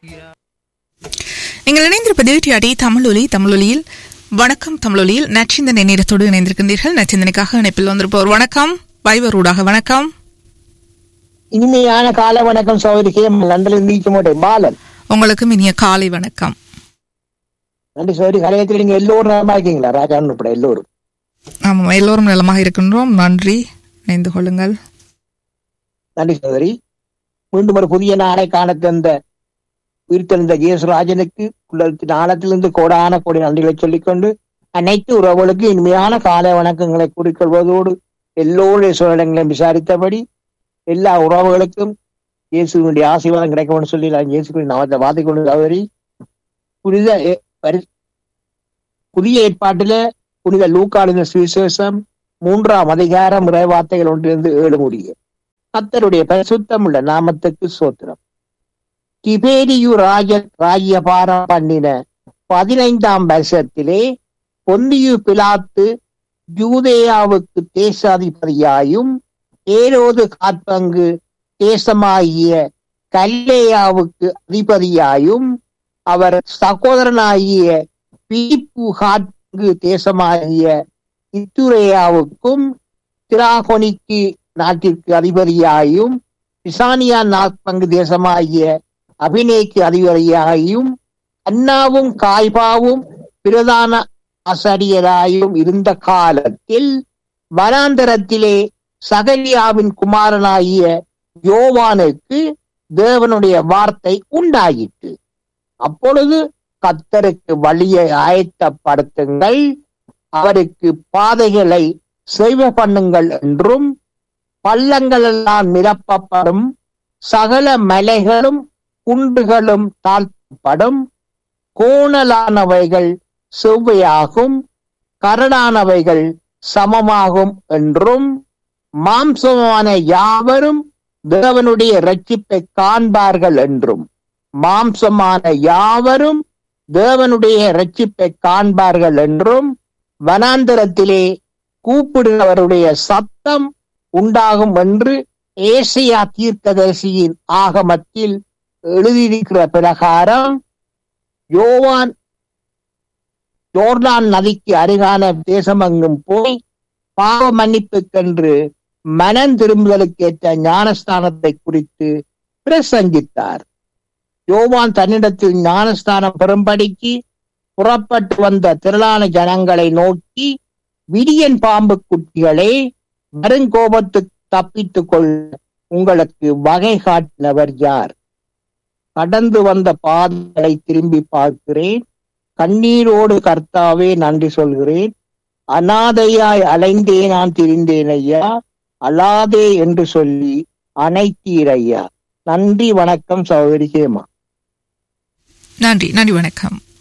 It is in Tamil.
நீங்கள் இணைந்திருப்பது டிஆடி தமிழொலி தமிழொலியில் வணக்கம் தமிழொலியில் நச்சிந்தனை நேரத்தோடு இணைந்திருக்கின்றீர்கள் நச்சிந்தனைக்காக இணைப்பில் வந்திருப்பவர் வணக்கம் வைவரூடாக வணக்கம் இனிமையான கால வணக்கம் சௌதரி கேம் லண்டனில் நீக்க மாட்டேன் பாலன் உங்களுக்கும் இனிய காலை வணக்கம் நன்றி சௌதரி கலையத்தில் நீங்க எல்லோரும் நலமா இருக்கீங்களா ராஜா உட்பட எல்லோரும் ஆமாம் எல்லோரும் நலமாக இருக்கின்றோம் நன்றி இணைந்து கொள்ளுங்கள் நன்றி சௌதரி மீண்டும் ஒரு புதிய நாளை காண தந்த உயிர்த்தெழுந்த ஜேசுராஜனுக்கு உள்ளத்தின் ஆழத்திலிருந்து கோடான கோடி நன்றிகளை சொல்லிக்கொண்டு அனைத்து உறவுகளுக்கு இனிமையான காலை வணக்கங்களை கூறிக்கொள்வதோடு எல்லோருடைய சூழலங்களையும் விசாரித்தபடி எல்லா உறவுகளுக்கும் இயேசுவினுடைய ஆசீர்வாதம் கிடைக்கும்னு சொல்லி நான் இயேசுவின் நாமத்தை வாதிக் கொண்டு சகோதரி புனித ஏ- பரி- புதிய ஏற்பாட்டில புனித லூக்காளின சுவிசேஷம் மூன்றாம் அதிகாரம் இறைவார்த்தைகள் ஒன்றிலிருந்து ஏழு முடிய கத்தருடைய பரிசுத்தம் உள்ள நாமத்துக்கு சோத்திரம் திபேரியு ராஜ ராஜ்யபாரம் பண்ணின பதினைந்தாம் வருஷத்திலே பொந்தியு பிலாத்து யூதேயாவுக்கு தேசாதிபதியாயும் ஏரோது காற்பங்கு தேசமாகிய கல்லேயாவுக்கு அதிபதியாயும் அவர் சகோதரனாகிய பிலிப்பு காற்பங்கு தேசமாகிய இத்துரேயாவுக்கும் திராகோனிக்கு நாட்டிற்கு அதிபதியாயும் பிசானியா நாற்பங்கு தேசமாகிய அபிநேக்கு அதிபதியாயும் அன்னாவும் காய்பாவும் பிரதான ஆசாரியராயும் இருந்த காலத்தில் வனாந்தரத்திலே சகலியாவின் குமாரனாகிய யோவானுக்கு தேவனுடைய வார்த்தை உண்டாயிற்று அப்பொழுது கத்தருக்கு வழியை ஆயத்தப்படுத்துங்கள் அவருக்கு பாதைகளை செய்வ பண்ணுங்கள் என்றும் பள்ளங்களெல்லாம் நிரப்பப்படும் சகல மலைகளும் குண்டுகளும் தாழ்த்தப்படும் கோணலானவைகள் செவ்வையாகும் கரடானவைகள் சமமாகும் என்றும் மாம்சமான யாவரும் தேவனுடைய இரட்சிப்பை காண்பார்கள் என்றும் மாம்சமான யாவரும் தேவனுடைய இரட்சிப்பை காண்பார்கள் என்றும் வனாந்தரத்திலே கூப்பிடுகிறவருடைய சத்தம் உண்டாகும் என்று ஏசியா தீர்க்கதரிசியின் ஆகமத்தில் எழுதியிருக்கிற பிரகாரம் யோவான் யோர்தான் நதிக்கு அருகான தேசமெங்கும் போய் பாவ மன்னிப்புக்கென்று மனம் திரும்புதலுக்கேற்ற ஞானஸ்தானத்தை குறித்து பிரசங்கித்தார் யோவான் தன்னிடத்தில் ஞானஸ்தானம் பெறும்படிக்கு புறப்பட்டு வந்த திரளான ஜனங்களை நோக்கி விடியன் பாம்பு குட்டிகளே வருங்கோபத்துக்கு தப்பித்துக் கொள்ள உங்களுக்கு வகை காட்டினவர் யார் கடந்து வந்த பாதைகளை திரும்பி பார்க்கிறேன் கண்ணீரோடு கர்த்தாவே நன்றி சொல்கிறேன் அனாதையாய் அலைந்தே நான் திரிந்தேன் ஐயா அழாதே என்று சொல்லி அனைத்தீர் ஐயா நன்றி வணக்கம் சகோதரி ஹேமா நன்றி நன்றி வணக்கம்